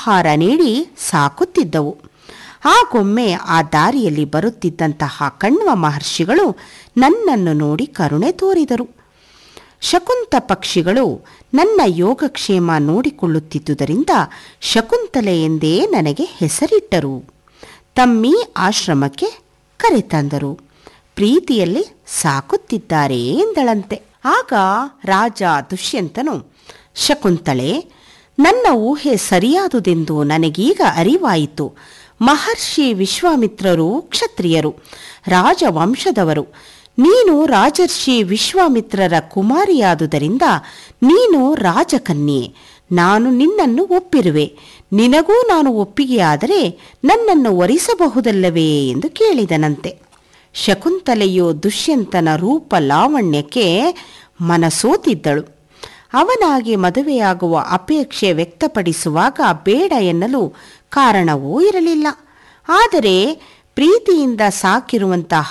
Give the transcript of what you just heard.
ಆಹಾರ ನೀಡಿ ಸಾಕುತ್ತಿದ್ದವು ಆಗೊಮ್ಮೆ ಆ ದಾರಿಯಲ್ಲಿ ಬರುತ್ತಿದ್ದಂತಹ ಕಣ್ವ ಮಹರ್ಷಿಗಳು ನನ್ನನ್ನು ನೋಡಿ ಕರುಣೆ ತೋರಿದರು ಶಕುಂತ ಪಕ್ಷಿಗಳು ನನ್ನ ಯೋಗಕ್ಷೇಮ ನೋಡಿಕೊಳ್ಳುತ್ತಿದ್ದುದರಿಂದ ಶಕುಂತಲೆ ಎಂದೇ ನನಗೆ ಹೆಸರಿಟ್ಟರು ತಮ್ಮಿ ಆಶ್ರಮಕ್ಕೆ ಕರೆತಂದರು ಪ್ರೀತಿಯಲ್ಲಿ ಸಾಕುತ್ತಿದ್ದಾರೆ ಎಂದಳಂತೆ ಆಗ ರಾಜ ದುಷ್ಯಂತನು ಶಕುಂತಳೆ ನನ್ನ ಊಹೆ ಸರಿಯಾದುದೆಂದು ನನಗೀಗ ಅರಿವಾಯಿತು ಮಹರ್ಷಿ ವಿಶ್ವಾಮಿತ್ರರು ಕ್ಷತ್ರಿಯರು ರಾಜವಂಶದವರು ನೀನು ರಾಜರ್ಷಿ ವಿಶ್ವಾಮಿತ್ರರ ಕುಮಾರಿಯಾದುದರಿಂದ ನೀನು ರಾಜಕನ್ಯೆ ನಾನು ನಿನ್ನನ್ನು ಒಪ್ಪಿರುವೆ ನಿನಗೂ ನಾನು ಒಪ್ಪಿಗೆಯಾದರೆ ನನ್ನನ್ನು ವರಿಸಬಹುದಲ್ಲವೇ ಎಂದು ಕೇಳಿದನಂತೆ ಶಕುಂತಲೆಯು ದುಷ್ಯಂತನ ರೂಪ ಲಾವಣ್ಯಕ್ಕೆ ಮನಸೋತಿದ್ದಳು ಅವನಾಗಿ ಮದುವೆಯಾಗುವ ಅಪೇಕ್ಷೆ ವ್ಯಕ್ತಪಡಿಸುವಾಗ ಬೇಡ ಎನ್ನಲು ಕಾರಣವೂ ಇರಲಿಲ್ಲ ಆದರೆ ಪ್ರೀತಿಯಿಂದ ಸಾಕಿರುವಂತಹ